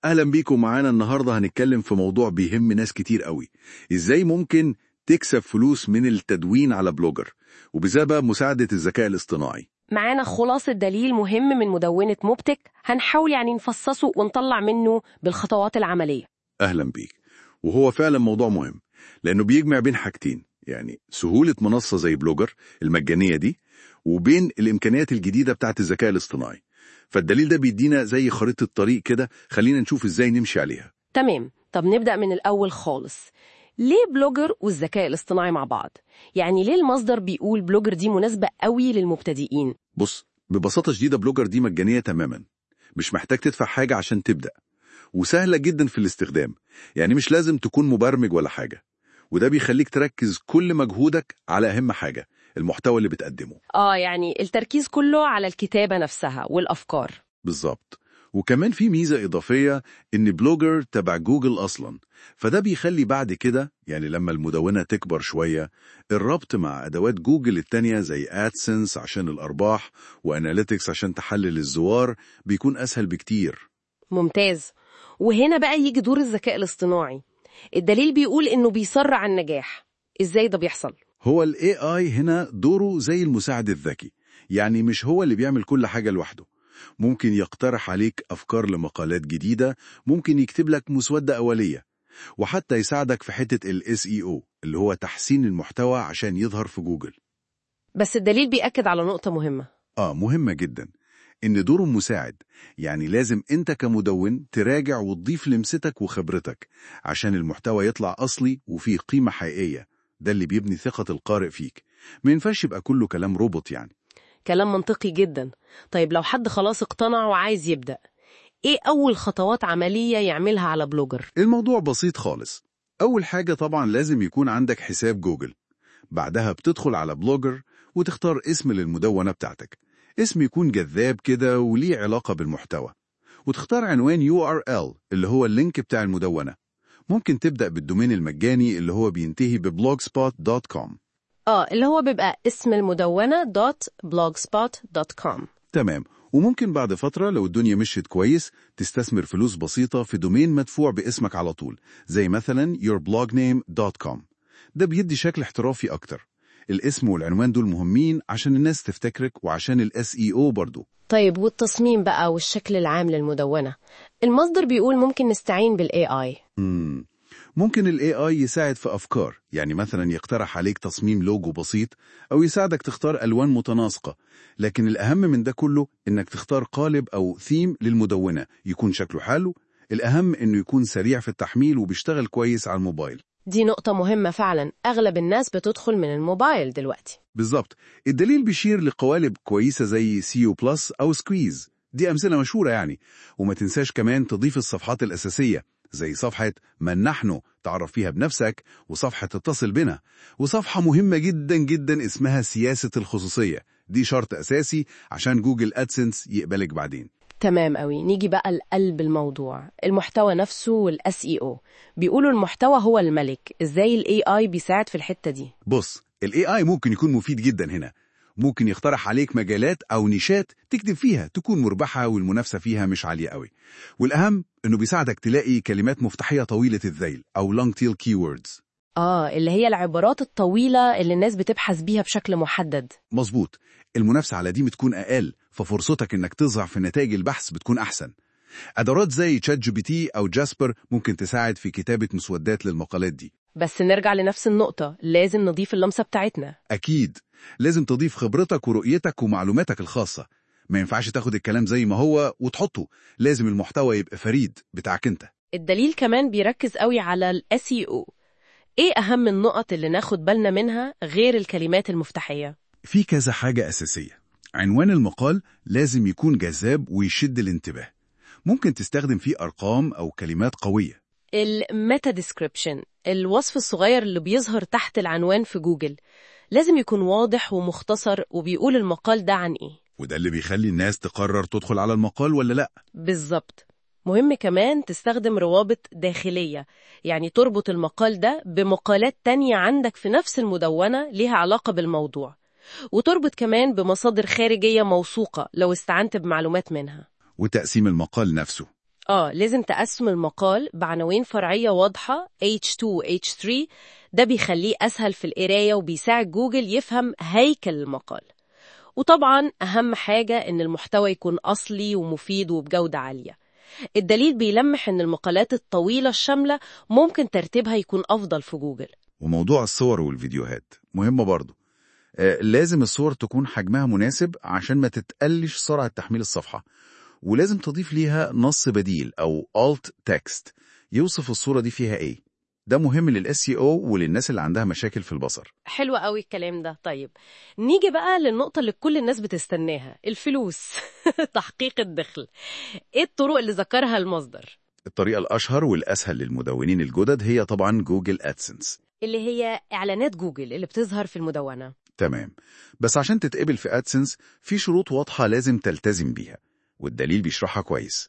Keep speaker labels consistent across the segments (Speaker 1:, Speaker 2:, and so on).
Speaker 1: أهلا بيكم معانا النهاردة هنتكلم في موضوع بيهم ناس كتير قوي إزاي ممكن تكسب فلوس من التدوين على بلوجر وبسبب مساعدة الذكاء الاصطناعي
Speaker 2: معانا خلاصة دليل مهم من مدونة موبتك هنحاول يعني نفصصه ونطلع منه بالخطوات العملية
Speaker 1: أهلا بيك وهو فعلا موضوع مهم لأنه بيجمع بين حاجتين يعني سهولة منصة زي بلوجر المجانية دي وبين الإمكانيات الجديدة بتاعت الذكاء الاصطناعي فالدليل ده بيدينا زي خريطة طريق كده خلينا نشوف إزاي نمشي عليها
Speaker 2: تمام طب نبدأ من الأول خالص ليه بلوجر والذكاء الاصطناعي مع بعض؟ يعني ليه المصدر بيقول بلوجر دي مناسبة قوي للمبتدئين؟
Speaker 1: بص ببساطة شديدة بلوجر دي مجانية تماما مش محتاج تدفع حاجة عشان تبدأ وسهلة جدا في الاستخدام يعني مش لازم تكون مبرمج ولا حاجة وده بيخليك تركز كل مجهودك على أهم حاجة المحتوى اللي بتقدمه
Speaker 2: آه يعني التركيز كله على الكتابة نفسها والأفكار
Speaker 1: بالظبط وكمان في ميزة إضافية إن بلوجر تبع جوجل أصلا فده بيخلي بعد كده يعني لما المدونة تكبر شوية الربط مع أدوات جوجل التانية زي أدسنس عشان الأرباح وأناليتكس عشان تحلل الزوار بيكون أسهل بكتير
Speaker 2: ممتاز وهنا بقى يجي دور الذكاء الاصطناعي الدليل بيقول إنه بيسرع النجاح إزاي ده بيحصل؟
Speaker 1: هو ال AI هنا دوره زي المساعد الذكي يعني مش هو اللي بيعمل كل حاجة لوحده ممكن يقترح عليك أفكار لمقالات جديدة ممكن يكتب لك مسودة أولية وحتى يساعدك في حتة ال SEO اللي هو تحسين المحتوى عشان يظهر في جوجل
Speaker 2: بس الدليل بيأكد على نقطة مهمة
Speaker 1: آه مهمة جدا إن دوره مساعد يعني لازم أنت كمدون تراجع وتضيف لمستك وخبرتك عشان المحتوى يطلع أصلي وفيه قيمة حقيقية ده اللي بيبني ثقة القارئ فيك ما ينفعش يبقى كله كلام روبوت يعني
Speaker 2: كلام منطقي جدا طيب لو حد خلاص اقتنع وعايز يبدأ ايه أول خطوات عملية يعملها على بلوجر؟
Speaker 1: الموضوع بسيط خالص أول حاجة طبعا لازم يكون عندك حساب جوجل بعدها بتدخل على بلوجر وتختار اسم للمدونة بتاعتك اسم يكون جذاب كده وليه علاقة بالمحتوى وتختار عنوان URL اللي هو اللينك بتاع المدونة ممكن تبدأ بالدومين المجاني اللي هو بينتهي بblogspot.com
Speaker 2: اه اللي هو بيبقى اسم المدونة .blogspot.com
Speaker 1: تمام وممكن بعد فترة لو الدنيا مشيت كويس تستثمر فلوس بسيطة في دومين مدفوع باسمك على طول زي مثلا yourblogname.com ده بيدي شكل احترافي أكتر الاسم والعنوان دول مهمين عشان الناس تفتكرك وعشان ال SEO برضو
Speaker 2: طيب والتصميم بقى والشكل العام للمدونة المصدر بيقول ممكن نستعين بال AI
Speaker 1: مم. ممكن ال AI يساعد في أفكار يعني مثلا يقترح عليك تصميم لوجو بسيط أو يساعدك تختار ألوان متناسقة لكن الأهم من ده كله إنك تختار قالب أو ثيم للمدونة يكون شكله حلو الأهم إنه يكون سريع في التحميل وبيشتغل كويس على الموبايل
Speaker 2: دي نقطة مهمة فعلا أغلب الناس بتدخل من الموبايل دلوقتي
Speaker 1: بالظبط الدليل بيشير لقوالب كويسة زي سيو بلس أو سكويز دي أمثلة مشهورة يعني وما تنساش كمان تضيف الصفحات الأساسية زي صفحة من نحن تعرف فيها بنفسك وصفحة اتصل بنا وصفحة مهمة جدا جدا اسمها سياسة الخصوصية دي شرط أساسي عشان جوجل أدسنس يقبلك بعدين
Speaker 2: تمام قوي نيجي بقى لقلب الموضوع المحتوى نفسه والاس اي او بيقولوا المحتوى هو الملك ازاي الاي اي بيساعد في الحتة دي
Speaker 1: بص ال AI ممكن يكون مفيد جدا هنا ممكن يقترح عليك مجالات أو نيشات تكتب فيها تكون مربحة والمنافسة فيها مش عالية قوي والأهم إنه بيساعدك تلاقي كلمات مفتاحية طويلة الذيل أو long tail keywords
Speaker 2: اه اللي هي العبارات الطويلة اللي الناس بتبحث بيها بشكل محدد
Speaker 1: مظبوط المنافسة على دي بتكون أقل ففرصتك إنك تظهر في نتائج البحث بتكون أحسن أدوات زي تشات جي بي تي أو جاسبر ممكن تساعد في كتابة مسودات للمقالات دي
Speaker 2: بس نرجع لنفس النقطة لازم نضيف اللمسة بتاعتنا
Speaker 1: أكيد لازم تضيف خبرتك ورؤيتك ومعلوماتك الخاصة ما ينفعش تاخد الكلام زي ما هو وتحطه لازم المحتوى يبقى فريد بتاعك انت
Speaker 2: الدليل كمان بيركز قوي على ال SEO ايه اهم النقط اللي ناخد بالنا منها غير الكلمات المفتاحية
Speaker 1: في كذا حاجة أساسية عنوان المقال لازم يكون جذاب ويشد الانتباه ممكن تستخدم فيه أرقام أو كلمات قوية
Speaker 2: الميتا ديسكريبشن الوصف الصغير اللي بيظهر تحت العنوان في جوجل لازم يكون واضح ومختصر وبيقول المقال ده عن ايه
Speaker 1: وده اللي بيخلي الناس تقرر تدخل على المقال ولا لأ
Speaker 2: بالظبط مهم كمان تستخدم روابط داخلية يعني تربط المقال ده بمقالات تانية عندك في نفس المدونة ليها علاقة بالموضوع وتربط كمان بمصادر خارجية موثوقة لو استعنت بمعلومات منها
Speaker 1: وتقسيم المقال نفسه
Speaker 2: آه لازم تقسم المقال بعناوين فرعية واضحة H2 H3 ده بيخليه أسهل في القراية وبيساعد جوجل يفهم هيكل المقال وطبعا أهم حاجة إن المحتوى يكون أصلي ومفيد وبجودة عالية الدليل بيلمح إن المقالات الطويلة الشاملة ممكن ترتيبها يكون أفضل في جوجل
Speaker 1: وموضوع الصور والفيديوهات مهم برضو آه لازم الصور تكون حجمها مناسب عشان ما تتقلش سرعة تحميل الصفحة ولازم تضيف ليها نص بديل أو alt text يوصف الصورة دي فيها إيه ده مهم للاس سي او وللناس اللي عندها مشاكل في البصر
Speaker 2: حلو قوي الكلام ده طيب نيجي بقى للنقطة اللي كل الناس بتستناها الفلوس تحقيق الدخل ايه الطرق اللي ذكرها المصدر
Speaker 1: الطريقة الأشهر والأسهل للمدونين الجدد هي طبعا جوجل أدسنس
Speaker 2: اللي هي إعلانات جوجل اللي بتظهر في المدونة
Speaker 1: تمام بس عشان تتقبل في أدسنس في شروط واضحة لازم تلتزم بيها والدليل بيشرحها كويس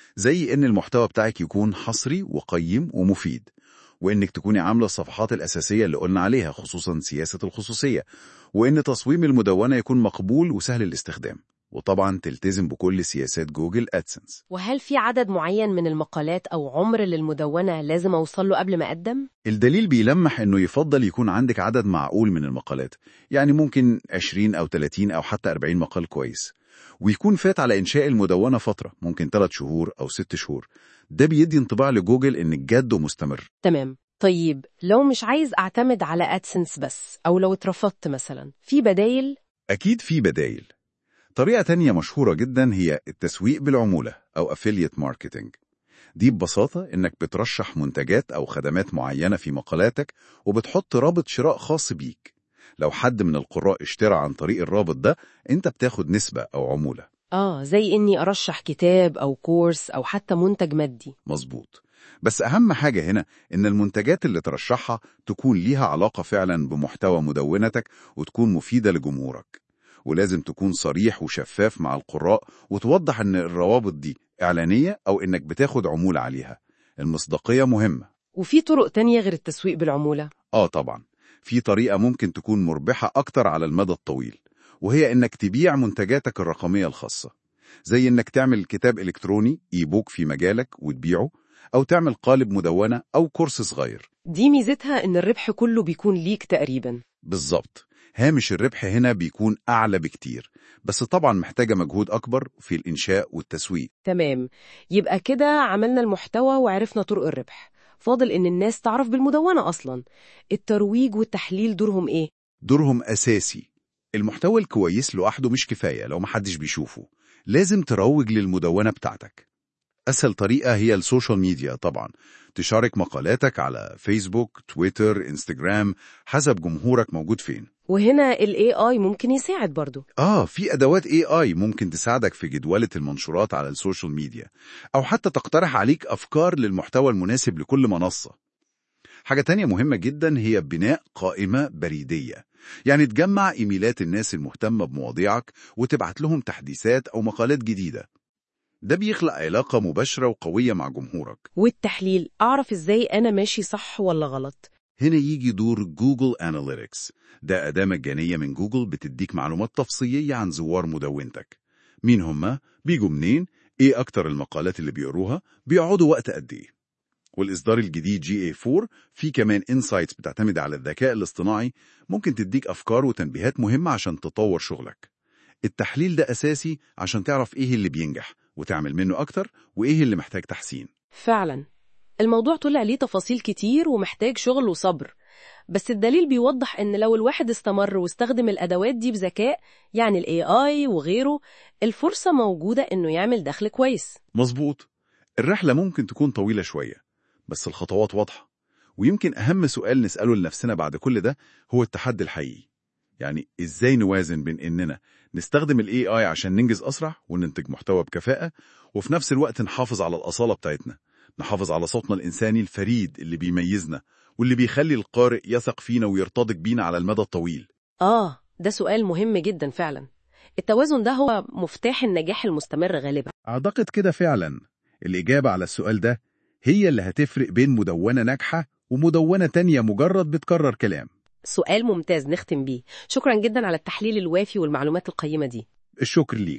Speaker 1: زي إن المحتوى بتاعك يكون حصري وقيم ومفيد وإنك تكوني عاملة الصفحات الأساسية اللي قلنا عليها خصوصا سياسة الخصوصية وإن تصميم المدونة يكون مقبول وسهل الاستخدام وطبعا تلتزم بكل سياسات جوجل أدسنس
Speaker 2: وهل في عدد معين من المقالات أو عمر للمدونة لازم أوصل له قبل ما أقدم؟
Speaker 1: الدليل بيلمح إنه يفضل يكون عندك عدد معقول من المقالات يعني ممكن 20 أو 30 أو حتى 40 مقال كويس ويكون فات على إنشاء المدونة فترة ممكن 3 شهور أو 6 شهور ده بيدي انطباع لجوجل إنك جاد ومستمر
Speaker 2: تمام طيب لو مش عايز أعتمد على أدسنس بس أو لو اترفضت مثلا في بدايل؟
Speaker 1: أكيد في بدايل طريقة تانية مشهورة جدا هي التسويق بالعمولة أو affiliate marketing دي ببساطة إنك بترشح منتجات أو خدمات معينة في مقالاتك وبتحط رابط شراء خاص بيك لو حد من القراء اشترى عن طريق الرابط ده انت بتاخد نسبة أو عمولة
Speaker 2: آه زي إني أرشح كتاب أو كورس أو حتى منتج مادي
Speaker 1: مظبوط بس أهم حاجة هنا إن المنتجات اللي ترشحها تكون ليها علاقة فعلا بمحتوى مدونتك وتكون مفيدة لجمهورك ولازم تكون صريح وشفاف مع القراء وتوضح إن الروابط دي إعلانية أو إنك بتاخد عمولة عليها المصداقية مهمة
Speaker 2: وفي طرق تانية غير التسويق بالعمولة
Speaker 1: آه طبعا في طريقة ممكن تكون مربحة أكتر على المدى الطويل وهي إنك تبيع منتجاتك الرقمية الخاصة زي إنك تعمل كتاب إلكتروني إي بوك في مجالك وتبيعه أو تعمل قالب مدونة أو كورس صغير
Speaker 2: دي ميزتها إن الربح كله بيكون ليك تقريبا
Speaker 1: بالظبط هامش الربح هنا بيكون أعلى بكتير بس طبعا محتاجة مجهود أكبر في الإنشاء والتسويق
Speaker 2: تمام يبقى كده عملنا المحتوى وعرفنا طرق الربح فاضل إن الناس تعرف بالمدونة أصلا الترويج والتحليل دورهم إيه؟
Speaker 1: دورهم أساسي المحتوى الكويس لوحده مش كفاية لو محدش بيشوفه لازم تروج للمدونة بتاعتك أسهل طريقة هي السوشيال ميديا طبعا تشارك مقالاتك على فيسبوك تويتر انستجرام حسب جمهورك موجود فين
Speaker 2: وهنا ال AI ممكن يساعد برضو
Speaker 1: آه في أدوات AI ممكن تساعدك في جدولة المنشورات على السوشيال ميديا أو حتى تقترح عليك أفكار للمحتوى المناسب لكل منصة حاجة تانية مهمة جدا هي بناء قائمة بريدية يعني تجمع إيميلات الناس المهتمة بمواضيعك وتبعت لهم تحديثات أو مقالات جديدة ده بيخلق علاقة مباشرة وقوية مع جمهورك
Speaker 2: والتحليل أعرف إزاي أنا ماشي صح ولا غلط
Speaker 1: هنا يجي دور جوجل أناليتكس ده أداة مجانية من جوجل بتديك معلومات تفصيلية عن زوار مدونتك مين هما؟ بيجوا منين؟ إيه أكتر المقالات اللي بيقروها؟ بيقعدوا وقت قد إيه؟ والإصدار الجديد جي اي 4 فيه كمان انسايتس بتعتمد على الذكاء الاصطناعي ممكن تديك أفكار وتنبيهات مهمة عشان تطور شغلك التحليل ده أساسي عشان تعرف إيه اللي بينجح وتعمل منه أكتر وإيه اللي محتاج تحسين
Speaker 2: فعلا الموضوع طلع ليه تفاصيل كتير ومحتاج شغل وصبر بس الدليل بيوضح ان لو الواحد استمر واستخدم الادوات دي بذكاء يعني الاي اي وغيره الفرصة موجودة انه يعمل دخل كويس
Speaker 1: مظبوط الرحلة ممكن تكون طويلة شوية بس الخطوات واضحة ويمكن أهم سؤال نسأله لنفسنا بعد كل ده هو التحدي الحقيقي يعني إزاي نوازن بين إننا نستخدم ال AI عشان ننجز أسرع وننتج محتوى بكفاءة وفي نفس الوقت نحافظ على الأصالة بتاعتنا نحافظ على صوتنا الإنساني الفريد اللي بيميزنا واللي بيخلي القارئ يثق فينا ويرتبط بينا على المدى الطويل
Speaker 2: آه ده سؤال مهم جدا فعلا التوازن ده هو مفتاح النجاح المستمر غالبا
Speaker 1: أعتقد كده فعلا الإجابة على السؤال ده هي اللي هتفرق بين مدونة ناجحة ومدونة تانية مجرد بتكرر كلام
Speaker 2: سؤال ممتاز نختم بيه شكرا جدا على التحليل الوافي والمعلومات القيمة دي
Speaker 1: الشكر ليك